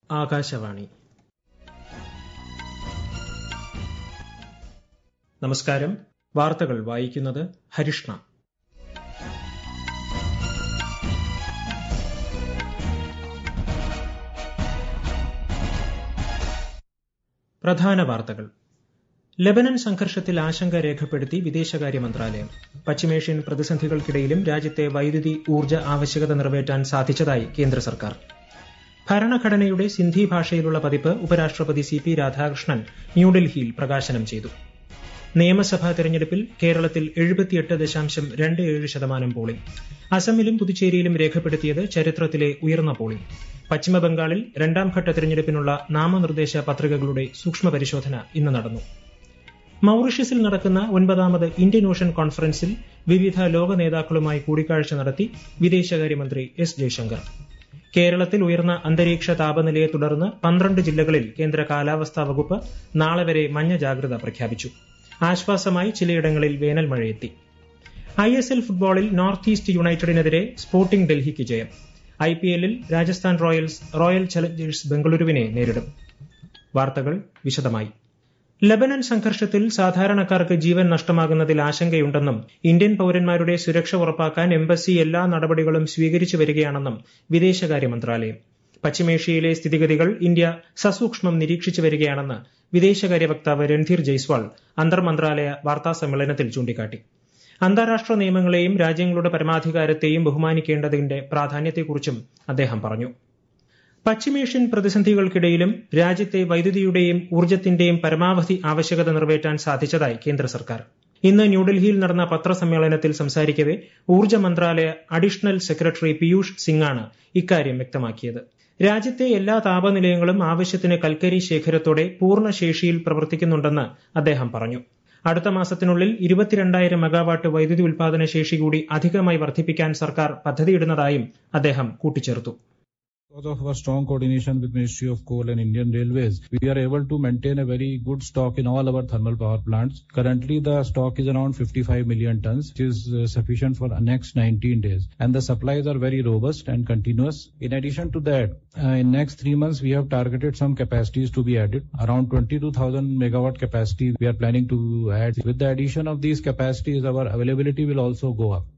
ആകാശവാണി നമസ്കാരം വാർത്തകൾ വായിക്കുന്നത് ഹരിഷ്ണ പ്രധാന വാർത്തകൾ ലബനൻ സംഘർഷത്തിൽ ആശങ്ക രേഖപ്പെടുത്തി വിദേശകാര്യ മന്ത്രാലയം പശ്ചിമേഷ്യൻ പ്രതിസന്ധികൾക്കിടയിലും രാജ്യത്തെ വൈദ്യുതി ഊർജ്ജ ആവശ്യകത നിറവേറ്റാൻ സാധിച്ചതായി കേന്ദ്ര സർക്കാർ ഭരണഘടനയുടെ സിന്ധി ഭാഷയിലുള്ള പതിപ്പ് ഉപരാഷ്ട്രപതി സി പി രാധാകൃഷ്ണൻ ന്യൂഡൽഹിയിൽ പ്രകാശനം ചെയ്തു നിയമസഭാ തെരഞ്ഞെടുപ്പിൽ കേരളത്തിൽ എഴുപത്തിയെട്ട് ദശാംശം രണ്ട് ഏഴ് ശതമാനം പോളിംഗ് അസമിലും പുതുച്ചേരിയിലും രേഖപ്പെടുത്തിയത് ചരിത്രത്തിലെ ഉയർന്ന പോളിംഗ് പശ്ചിമബംഗാളിൽ രണ്ടാം ഘട്ട തെരഞ്ഞെടുപ്പിനുള്ള നാമനിർദ്ദേശ പത്രികകളുടെ സൂക്ഷ്മ പരിശോധന ഇന്ന് നടന്നു മൌറീഷ്യസിൽ നടക്കുന്ന ഒൻപതാമത് ഇന്ത്യൻ ഓഷൻ കോൺഫറൻസിൽ വിവിധ ലോക നേതാക്കളുമായി കൂടിക്കാഴ്ച നടത്തി വിദേശകാര്യമന്ത്രി എസ് ജയശങ്കർ കേരളത്തിൽ ഉയർന്ന അന്തരീക്ഷ താപനിലയെ തുടർന്ന് പന്ത്രണ്ട് ജില്ലകളിൽ കേന്ദ്ര കാലാവസ്ഥാ വകുപ്പ് നാളെ വരെ മഞ്ഞ ജാഗ്രത പ്രഖ്യാപിച്ചു ആശ്വാസമായി ചിലയിടങ്ങളിൽ വേനൽ മഴയെത്തി ഐ എസ് എൽ ഫുട്ബോളിൽ നോർത്ത് ഈസ്റ്റ് യുണൈറ്റഡിനെതിരെ സ്പോർട്ടിംഗ് ഡൽഹിക്ക് ജയം ഐ പി എല്ലിൽ രാജസ്ഥാൻ റോയൽസ് റോയൽ ചലഞ്ചേഴ്സ് ബംഗളൂരുവിനെ നേരിടും വാർത്തകൾ വിശദമായി ലബനൻ സംഘർഷത്തിൽ സാധാരണക്കാർക്ക് ജീവൻ നഷ്ടമാകുന്നതിൽ ആശങ്കയുണ്ടെന്നും ഇന്ത്യൻ പൌരന്മാരുടെ സുരക്ഷ ഉറപ്പാക്കാൻ എംബസി എല്ലാ നടപടികളും സ്വീകരിച്ചു വരികയാണെന്നും വിദേശകാര്യ മന്ത്രാലയം പശ്ചിമേഷ്യയിലെ സ്ഥിതിഗതികൾ ഇന്ത്യ സസൂക്ഷ്മം നിരീക്ഷിച്ചു വരികയാണെന്ന് വിദേശകാര്യ വക്താവ് രൺധീർ ജയ്സ്വാൾ അന്തർമന്ത്രാലയ വാർത്താ സമ്മേളനത്തിൽ ചൂണ്ടിക്കാട്ടി അന്താരാഷ്ട്ര നിയമങ്ങളെയും രാജ്യങ്ങളുടെ പരമാധികാരത്തെയും ബഹുമാനിക്കേണ്ടതിന്റെ പ്രാധാന്യത്തെക്കുറിച്ചും അദ്ദേഹം പറഞ്ഞു പശ്ചിമേഷ്യൻ പ്രതിസന്ധികൾക്കിടയിലും രാജ്യത്തെ വൈദ്യുതിയുടെയും ഊർജ്ജത്തിന്റെയും പരമാവധി ആവശ്യകത നിറവേറ്റാൻ സാധിച്ചതായി കേന്ദ്ര സർക്കാർ ഇന്ന് ന്യൂഡൽഹിയിൽ നടന്ന പത്രസമ്മേളനത്തിൽ സംസാരിക്കവെ ഊർജ്ജ മന്ത്രാലയ അഡീഷണൽ സെക്രട്ടറി പീയൂഷ് സിംഗാണ് ഇക്കാര്യം വ്യക്തമാക്കിയത് രാജ്യത്തെ എല്ലാ താപനിലയങ്ങളും ആവശ്യത്തിന് കൽക്കരി ശേഖരത്തോടെ പൂർണ്ണ ശേഷിയിൽ പ്രവർത്തിക്കുന്നുണ്ടെന്ന് അദ്ദേഹം പറഞ്ഞു അടുത്ത മാസത്തിനുള്ളിൽ ഇരുപത്തിരണ്ടായിരം മെഗാവാട്ട് വൈദ്യുതി ഉൽപാദന ശേഷി കൂടി അധികമായി വർദ്ധിപ്പിക്കാൻ സർക്കാർ പദ്ധതിയിടുന്നതായും അദ്ദേഹം കൂട്ടിച്ചേർത്തു Because of our strong coordination with Ministry of Coal and Indian Railways, we are able to maintain a very good stock in all our thermal power plants. Currently, the stock is around 55 million tons, which is uh, sufficient for the next 19 days. And the supplies are very robust and continuous. In addition to that, uh, in next three months, we have targeted some capacities to be added. Around 22,000 megawatt capacity we are planning to add. With the addition of these capacities, our availability will also go up.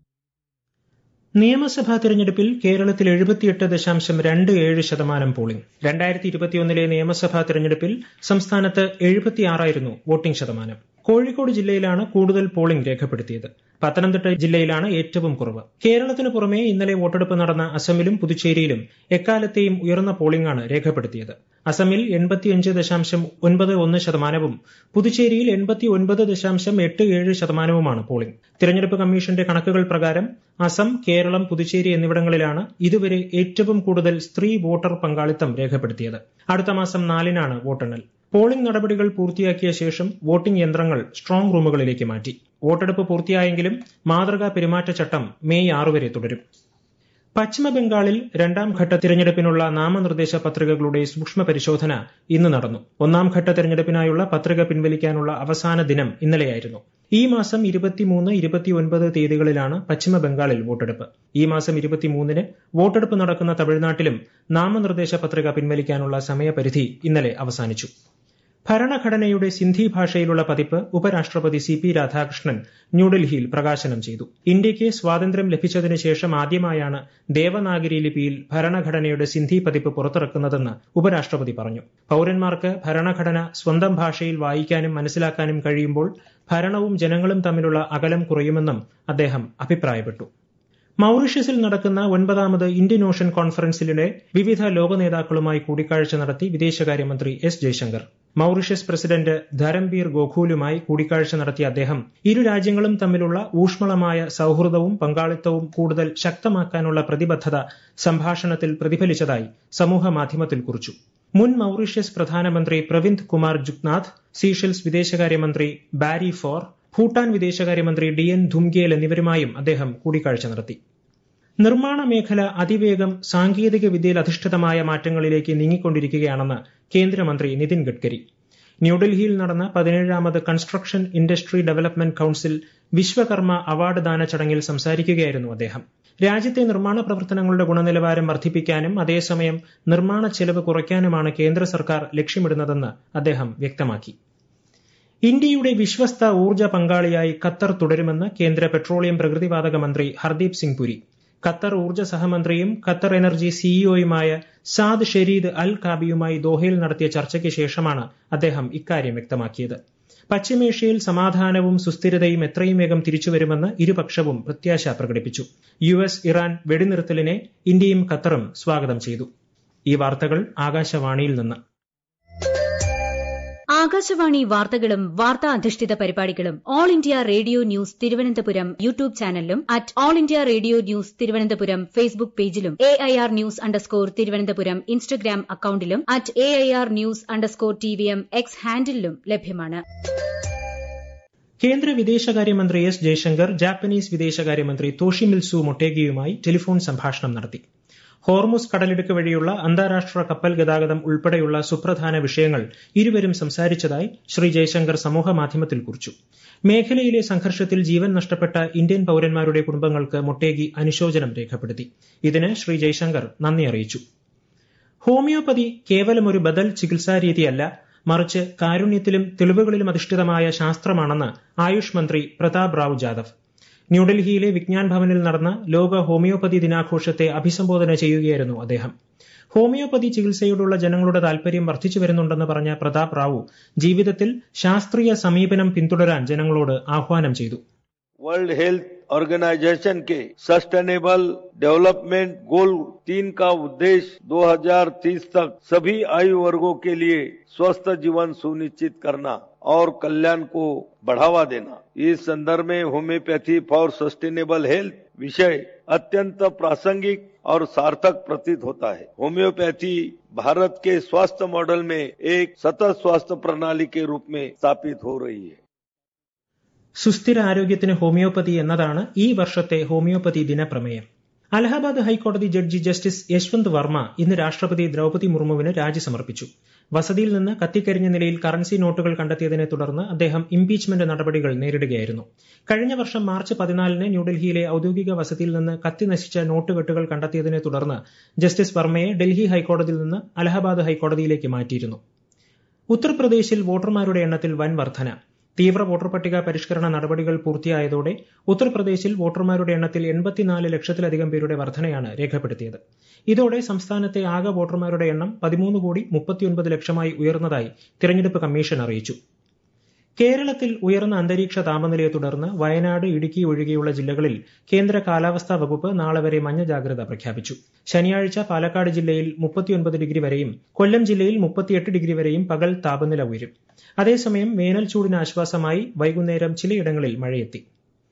നിയമസഭാ തെരഞ്ഞെടുപ്പിൽ കേരളത്തിൽ എഴുപത്തിയെട്ട് ദശാംശം രണ്ട് ഏഴ് ശതമാനം polling രണ്ടായിരത്തി ഇരുപത്തിയൊന്നിലെ നിയമസഭാ തെരഞ്ഞെടുപ്പിൽ സംസ്ഥാനത്ത് എഴുപത്തിയാറായിരുന്നു വോട്ടിംഗ് ശതമാനം കോഴിക്കോട് ജില്ലയിലാണ് കൂടുതൽ പോളിംഗ് രേഖപ്പെടുത്തിയത് പത്തനംതിട്ട ജില്ലയിലാണ് ഏറ്റവും കുറവ് കേരളത്തിന് പുറമെ ഇന്നലെ വോട്ടെടുപ്പ് നടന്ന അസമിലും പുതുച്ചേരിയിലും എക്കാലത്തെയും ഉയർന്ന പോളിംഗാണ് രേഖപ്പെടുത്തിയത് അസമിൽ എൺപത്തിയഞ്ച് ദശാംശം ഒൻപത് ഒന്ന് ശതമാനവും പുതുച്ചേരിയിൽ എൺപത്തി ഒൻപത് ദശാംശം എട്ട് ഏഴ് ശതമാനവുമാണ് പോളിംഗ് തിരഞ്ഞെടുപ്പ് കമ്മീഷന്റെ കണക്കുകൾ പ്രകാരം അസം കേരളം പുതുച്ചേരി എന്നിവിടങ്ങളിലാണ് ഇതുവരെ ഏറ്റവും കൂടുതൽ സ്ത്രീ വോട്ടർ പങ്കാളിത്തം രേഖപ്പെടുത്തിയത് അടുത്ത മാസം നാലിനാണ് വോട്ടെണ്ണൽ പോളിംഗ് നടപടികൾ പൂർത്തിയാക്കിയ ശേഷം വോട്ടിംഗ് യന്ത്രങ്ങൾ സ്ട്രോങ് റൂമുകളിലേക്ക് മാറ്റി വോട്ടെടുപ്പ് പൂർത്തിയായെങ്കിലും മാതൃകാ പെരുമാറ്റച്ചട്ടം മെയ് ആറ് വരെ തുടരും പശ്ചിമ ബംഗാളിൽ രണ്ടാം ഘട്ട തിരഞ്ഞെടുപ്പിനുള്ള നാമനിർദ്ദേശ പത്രികകളുടെ സൂക്ഷ്മ പരിശോധന ഇന്ന് നടന്നു ഒന്നാം ഘട്ട തിരഞ്ഞെടുപ്പിനായുള്ള പത്രിക പിൻവലിക്കാനുള്ള അവസാന ദിനം ഇന്നലെയായിരുന്നു ഈ മാസം ഇരുപത്തിമൂന്ന് ഇരുപത്തിയൊൻപത് തീയതികളിലാണ് പശ്ചിമ ബംഗാളിൽ വോട്ടെടുപ്പ് ഈ മാസം ഇരുപത്തിമൂന്നിന് വോട്ടെടുപ്പ് നടക്കുന്ന തമിഴ്നാട്ടിലും നാമനിർദ്ദേശ പത്രിക പിൻവലിക്കാനുള്ള സമയപരിധി ഇന്നലെ അവസാനിച്ചു ഭരണഘടനയുടെ സിന്ധി ഭാഷയിലുള്ള പതിപ്പ് ഉപരാഷ്ട്രപതി സി പി രാധാകൃഷ്ണൻ ന്യൂഡൽഹിയിൽ പ്രകാശനം ചെയ്തു ഇന്ത്യയ്ക്ക് സ്വാതന്ത്ര്യം ലഭിച്ചതിനു ശേഷം ആദ്യമായാണ് ദേവനാഗരി ലിപിയിൽ ഭരണഘടനയുടെ സിന്ധി പതിപ്പ് പുറത്തിറക്കുന്നതെന്ന് ഉപരാഷ്ട്രപതി പറഞ്ഞു പൌരന്മാർക്ക് ഭരണഘടന സ്വന്തം ഭാഷയിൽ വായിക്കാനും മനസ്സിലാക്കാനും കഴിയുമ്പോൾ ഭരണവും ജനങ്ങളും തമ്മിലുള്ള അകലം കുറയുമെന്നും അദ്ദേഹം അഭിപ്രായപ്പെട്ടു മൌറീഷ്യസിൽ നടക്കുന്ന ഒൻപതാമത് ഇന്ത്യൻ ഓഷൻ കോൺഫറൻസിലെ വിവിധ ലോക നേതാക്കളുമായി കൂടിക്കാഴ്ച നടത്തി വിദേശകാര്യമന്ത്രി S Jaishankar Mauritius president Dharambeer ഗോഖൂലുമായി കൂടിക്കാഴ്ച നടത്തിയ അദ്ദേഹം ഇരു രാജ്യങ്ങളും തമ്മിലുള്ള ഊഷ്മളമായ സൌഹൃദവും പങ്കാളിത്തവും കൂടുതൽ ശക്തമാക്കാനുള്ള പ്രതിബദ്ധത സംഭാഷണത്തിൽ പ്രതിഫലിച്ചതായി സമൂഹ മാധ്യമത്തിൽ കുറിച്ചു മുൻ മൌറീഷ്യസ് പ്രധാനമന്ത്രി പ്രവിന്ദ് കുമാർ ജുഗ്നാഥ് സീഷെൽസ് വിദേശകാര്യമന്ത്രി ബാരി ഫോർ ഭൂട്ടാൻ വിദേശകാര്യമന്ത്രി ഡി എൻ ധുംഗേൽ എന്നിവരുമായും അദ്ദേഹം കൂടിക്കാഴ്ച നടത്തി നിർമ്മാണ മേഖല അതിവേഗം സാങ്കേതിക വിദ്യയിൽ അധിഷ്ഠിതമായ മാറ്റങ്ങളിലേക്ക് നീങ്ങിക്കൊണ്ടിരിക്കുകയാണെന്ന് കേന്ദ്രമന്ത്രി നിതിൻ ഗഡ്കരി ന്യൂഡൽഹിയിൽ നടന്ന പതിനേഴാമത് construction industry development council Vishwakarma award ദാന ചടങ്ങിൽ സംസാരിക്കുകയായിരുന്നു അദ്ദേഹം രാജ്യത്തെ നിർമ്മാണ പ്രവർത്തനങ്ങളുടെ ഗുണനിലവാരം വർദ്ധിപ്പിക്കാനും അതേസമയം നിർമ്മാണ ചെലവ് കുറയ്ക്കാനുമാണ് കേന്ദ്ര സർക്കാർ ലക്ഷ്യമിടുന്നതെന്ന് അദ്ദേഹം വ്യക്തമാക്കി ഇന്ത്യയുടെ വിശ്വസ്ത ഊർജ്ജ പങ്കാളിയായി ഖത്തർ തുടരുമെന്ന് കേന്ദ്ര പെട്രോളിയം പ്രകൃതിവാതക മന്ത്രി ഹർദീപ് സിംഗ് പുരി ഖത്തർ ഊർജ്ജ സഹമന്ത്രിയും ഖത്തർ എനർജി സിഇഒയുമായ സാദ് ഷെരീദ് അൽ കാബിയുമായി ദോഹയിൽ നടത്തിയ ചർച്ചയ്ക്ക് ശേഷമാണ് അദ്ദേഹം ഇക്കാര്യം വ്യക്തമാക്കിയത് പശ്ചിമേഷ്യയിൽ സമാധാനവും സുസ്ഥിരതയും എത്രയും വേഗം തിരിച്ചുവരുമെന്ന് ഇരുപക്ഷവും പ്രത്യാശ പ്രകടിപ്പിച്ചു യു എസ് ഇറാൻ വെടിനിർത്തലിനെ ഇന്ത്യയും ഖത്തറും സ്വാഗതം ചെയ്തു ഈ വാർത്തകൾ ആകാശവാണിയിൽ നിന്ന് ആകാശവാണി വാർത്തകളും വാർത്താ അധിഷ്ഠിത പരിപാടികളും all India radio news Thiruvananthapuram YouTube ചാനലിലും at all India radio news Thiruvananthapuram Facebook പേജിലും A I R news underscore Thiruvananthapuram Instagram അക്കൌണ്ടിലും at A I R news underscore T V M X ഹാൻഡിലും ലഭ്യമാണ് കേന്ദ്ര വിദേശകാര്യമന്ത്രി എസ് ജയശങ്കർ ജാപ്പനീസ് വിദേശകാര്യമന്ത്രി തോഷിമിൽസു മൊട്ടേഗിയുമായി ടെലിഫോൺ സംഭാഷണം നടത്തി ഹോർമുസ് കടലിടുക്ക് വഴിയുള്ള അന്താരാഷ്ട്ര കപ്പൽ ഗതാഗതം ഉൾപ്പെടെയുള്ള സുപ്രധാന വിഷയങ്ങൾ ഇരുവരും സംസാരിച്ചതായി ശ്രീ ജയശങ്കർ സമൂഹമാധ്യമത്തിൽ കുറിച്ചു മേഖലയിലെ സംഘർഷത്തിൽ ജീവൻ നഷ്ടപ്പെട്ട ഇന്ത്യൻ പൌരന്മാരുടെ കുടുംബങ്ങൾക്ക് മൊട്ടേഗി അനുശോചനം രേഖപ്പെടുത്തി ഇതിന് ശ്രീ ജയശങ്കർ നന്ദി അറിയിച്ചു ഹോമിയോപ്പതി കേവലം ഒരു ബദൽ ചികിത്സാരീതിയല്ല മറിച്ച് കാരുണ്യത്തിലും തെളിവുകളിലും അധിഷ്ഠിതമായ ശാസ്ത്രമാണെന്ന് ആയുഷ് മന്ത്രി പ്രതാപ് റാവു ജാദവ് ന്യൂഡൽഹിയിലെ വിജ്ഞാൻ ഭവനിൽ നടന്ന ലോക ഹോമിയോപ്പതി ദിനാഘോഷത്തെ അഭിസംബോധന ചെയ്യുകയായിരുന്നു അദ്ദേഹം ഹോമിയോപ്പതി ചികിത്സയോടുള്ള ജനങ്ങളുടെ താൽപര്യം വർദ്ധിച്ചു വരുന്നുണ്ടെന്ന് പറഞ്ഞ പ്രതാപ് റാവു ജീവിതത്തിൽ ശാസ്ത്രീയ സമീപനം പിന്തുടരാൻ ജനങ്ങളോട് ആഹ്വാനം ചെയ്തു वर्ल्ड हेल्थ ऑर्गेनाइजेशन के सस्टेनेबल डेवलपमेंट गोल तीन का उद्देश्य 2030 तक सभी आयु वर्गों के लिए स्वस्थ जीवन सुनिश्चित करना और कल्याण को बढ़ावा देना इस संदर्भ में होम्योपैथी फॉर सस्टेनेबल हेल्थ विषय अत्यंत प्रासंगिक और सार्थक प्रतीत होता है होम्योपैथी भारत के स्वास्थ्य मॉडल में एक सतत स्वास्थ्य प्रणाली के रूप में स्थापित हो रही है സുസ്ഥിര ആരോഗ്യത്തിന് ഹോമിയോപ്പതി എന്നതാണ് ഈ വർഷത്തെ ഹോമിയോപ്പതി ദിനപ്രമേയം അലഹാബാദ് ഹൈക്കോടതി ജഡ്ജി ജസ്റ്റിസ് യശ്വന്ത് വർമ്മ ഇന്ന് രാഷ്ട്രപതി ദ്രൌപതി മുർമുവിന് രാജി സമർപ്പിച്ചു വസതിയിൽ നിന്ന് കത്തിക്കരിഞ്ഞ നിലയിൽ കറൻസി നോട്ടുകൾ കണ്ടെത്തിയതിനെ തുടർന്ന് അദ്ദേഹം ഇംപീച്ച്മെന്റ് നടപടികൾ നേരിടുകയായിരുന്നു കഴിഞ്ഞ വർഷം മാർച്ച് പതിനാലിന് ന്യൂഡൽഹിയിലെ ഔദ്യോഗിക വസതിയിൽ നിന്ന് കത്തി നശിച്ച നോട്ടുകെട്ടുകൾ കണ്ടെത്തിയതിനെ തുടർന്ന് ജസ്റ്റിസ് വർമ്മയെ ഡൽഹി ഹൈക്കോടതിയിൽ നിന്ന് അലഹബാദ് ഹൈക്കോടതിയിലേക്ക് മാറ്റിയിരുന്നു ഉത്തർപ്രദേശിൽ വോട്ടർമാരുടെ എണ്ണത്തിൽ വൻ വർധന തീവ്ര വോട്ടർ പട്ടിക പരിഷ്കരണ നടപടികൾ പൂർത്തിയായതോടെ ഉത്തർപ്രദേശിൽ വോട്ടർമാരുടെ എണ്ണത്തിൽ എൺപത്തിനാല് ലക്ഷത്തിലധികം പേരുടെ വർധനയാണ് രേഖപ്പെടുത്തിയത് ഇതോടെ സംസ്ഥാനത്തെ ആകെ വോട്ടർമാരുടെ എണ്ണം പതിമൂന്ന് കോടി മുപ്പത്തിയൊൻപത് ലക്ഷമായി ഉയർന്നതായി തിരഞ്ഞെടുപ്പ് കമ്മീഷൻ അറിയിച്ചു കേരളത്തിൽ ഉയർന്ന അന്തരീക്ഷ താപനിലയെ തുടർന്ന് വയനാട് ഇടുക്കി ഒഴികെയുള്ള ജില്ലകളിൽ കേന്ദ്ര കാലാവസ്ഥാ വകുപ്പ് നാളെ വരെ മഞ്ഞ ജാഗ്രത പ്രഖ്യാപിച്ചു ശനിയാഴ്ച പാലക്കാട് ജില്ലയിൽ മുപ്പത്തിയൊൻപത് ഡിഗ്രി വരെയും കൊല്ലം ജില്ലയിൽ മുപ്പത്തിയെട്ട് ഡിഗ്രി വരെയും പകൽ താപനില ഉയരും അതേസമയം വേനൽ ചൂടിന് ആശ്വാസമായി വൈകുന്നേരം ചിലയിടങ്ങളിൽ മഴയെത്തി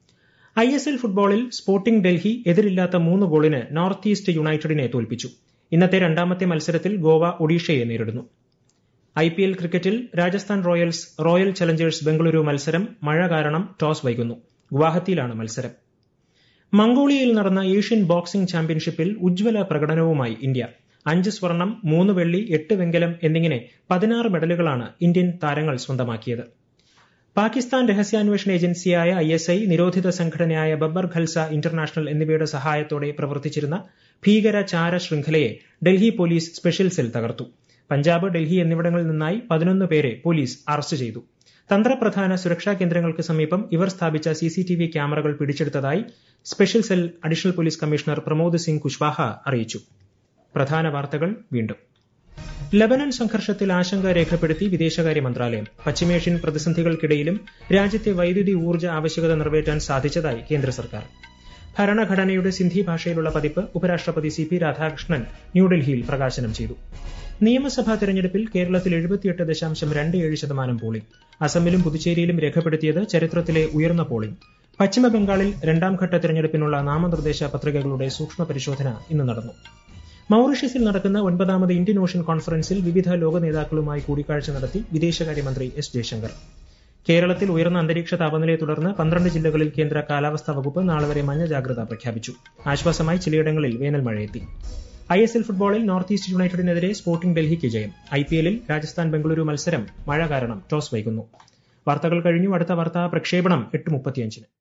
ഐ എസ് എൽ ഫുട്ബോളിൽ സ്പോർട്ടിംഗ് ഡൽഹി എതിരില്ലാത്ത മൂന്ന് ഗോളിന് നോർത്ത് ഈസ്റ്റ് യുണൈറ്റഡിനെ തോൽപ്പിച്ചു ഇന്നത്തെ രണ്ടാമത്തെ മത്സരത്തിൽ ഗോവ ഒഡീഷയെ നേരിടുന്നു ഐ പി എൽ ക്രിക്കറ്റിൽ Rajasthan royals royal challengers Bengaluru മത്സരം മഴ കാരണം ടോസ് വൈകുന്നു ഗുവാഹത്തിയിലാണ് മത്സരം മംഗോളിയയിൽ നടന്ന ഏഷ്യൻ ബോക്സിംഗ് ചാമ്പ്യൻഷിപ്പിൽ ഉജ്ജ്വല പ്രകടനവുമായി ഇന്ത്യ അഞ്ച് സ്വർണം മൂന്ന് വെള്ളി എട്ട് വെങ്കലം എന്നിങ്ങനെ പതിനാറ് മെഡലുകളാണ് ഇന്ത്യൻ താരങ്ങൾ സ്വന്തമാക്കിയത് പാകിസ്ഥാൻ രഹസ്യാന്വേഷണ ഏജൻസിയായ ഐ എസ് ഐ നിരോധിത സംഘടനയായ ബബ്ബർ ഖൽസ ഇന്റർനാഷണൽ എന്നിവയുടെ സഹായത്തോടെ പ്രവർത്തിച്ചിരുന്ന ഭീകര ചാര ശൃംഖലയെ ഡൽഹി പോലീസ് സ്പെഷ്യൽ സെൽ തകർത്തു പഞ്ചാബ് ഡൽഹി എന്നിവിടങ്ങളിൽ നിന്നായി പതിനൊന്ന് പേരെ പോലീസ് അറസ്റ്റ് ചെയ്തു തന്ത്രപ്രധാന സുരക്ഷാ കേന്ദ്രങ്ങൾക്ക് സമീപം ഇവർ സ്ഥാപിച്ച സിസിടിവി ക്യാമറകൾ പിടിച്ചെടുത്തതായി special cell additional police commissioner Pramod Singh Kushwaha അറിയിച്ചു പ്രധാന വാർത്തകൾ വീണ്ടും ലബനൻ സംഘർഷത്തിൽ ആശങ്ക രേഖപ്പെടുത്തി വിദേശകാര്യ മന്ത്രാലയം പശ്ചിമേഷ്യൻ പ്രതിസന്ധികൾക്കിടയിലും രാജ്യത്തെ വൈദ്യുതി ഊർജ്ജ ആവശ്യകത നിറവേറ്റാൻ സാധിച്ചതായി കേന്ദ്ര സർക്കാർ ഭരണഘടനയുടെ സിന്ധി ഭാഷയിലുള്ള പതിപ്പ് ഉപരാഷ്ട്രപതി സി പി രാധാകൃഷ്ണൻ ന്യൂഡൽഹിയിൽ പ്രകാശനം ചെയ്തു നിയമസഭാ തെരഞ്ഞെടുപ്പിൽ കേരളത്തിൽ എഴുപത്തിയെട്ട് ദശാംശം രണ്ട് ഏഴ് ശതമാനം പോളിംഗ് അസമിലും പുതുച്ചേരിയിലും രേഖപ്പെടുത്തിയത് ചരിത്രത്തിലെ ഉയർന്ന പോളിംഗ് പശ്ചിമബംഗാളിൽ രണ്ടാം ഘട്ട തെരഞ്ഞെടുപ്പിനുള്ള നാമനിർദ്ദേശ പത്രികകളുടെ സൂക്ഷ്മ പരിശോധന ഇന്ന് നടന്നു മൌറീഷ്യസിൽ നടക്കുന്ന ഒൻപതാമത് ഇന്ത്യൻ ഓഷ്യൻ കോൺഫറൻസിൽ വിവിധ ലോക നേതാക്കളുമായി കൂടിക്കാഴ്ച നടത്തി വിദേശകാര്യമന്ത്രി എസ് ജയശങ്കർ കേരളത്തിൽ ഉയർന്ന അന്തരീക്ഷ താപനിലയെ തുടർന്ന് പന്ത്രണ്ട് ജില്ലകളിൽ കേന്ദ്ര കാലാവസ്ഥാ വകുപ്പ് നാളെ വരെ മഞ്ഞ ജാഗ്രത പ്രഖ്യാപിച്ചു ആശ്വാസമായി ചിലയിടങ്ങളിൽ വേനൽ മഴയെത്തി ഐ എസ് എൽ ഫുട്ബോളിൽ നോർത്ത് ഈസ്റ്റ് യുണൈറ്റഡിനെതിരെ സ്പോർട്ടിംഗ് ഡൽഹിക്ക് ജയം ഐ പി എല്ലിൽ രാജസ്ഥാൻ ബംഗളൂരു മത്സരം മഴ കാരണം ടോസ് വൈകുന്നു വാർത്തകൾ കഴിഞ്ഞു അടുത്ത വാർത്താ പ്രക്ഷേപണം എട്ട് മുപ്പത്തിയഞ്ചിന്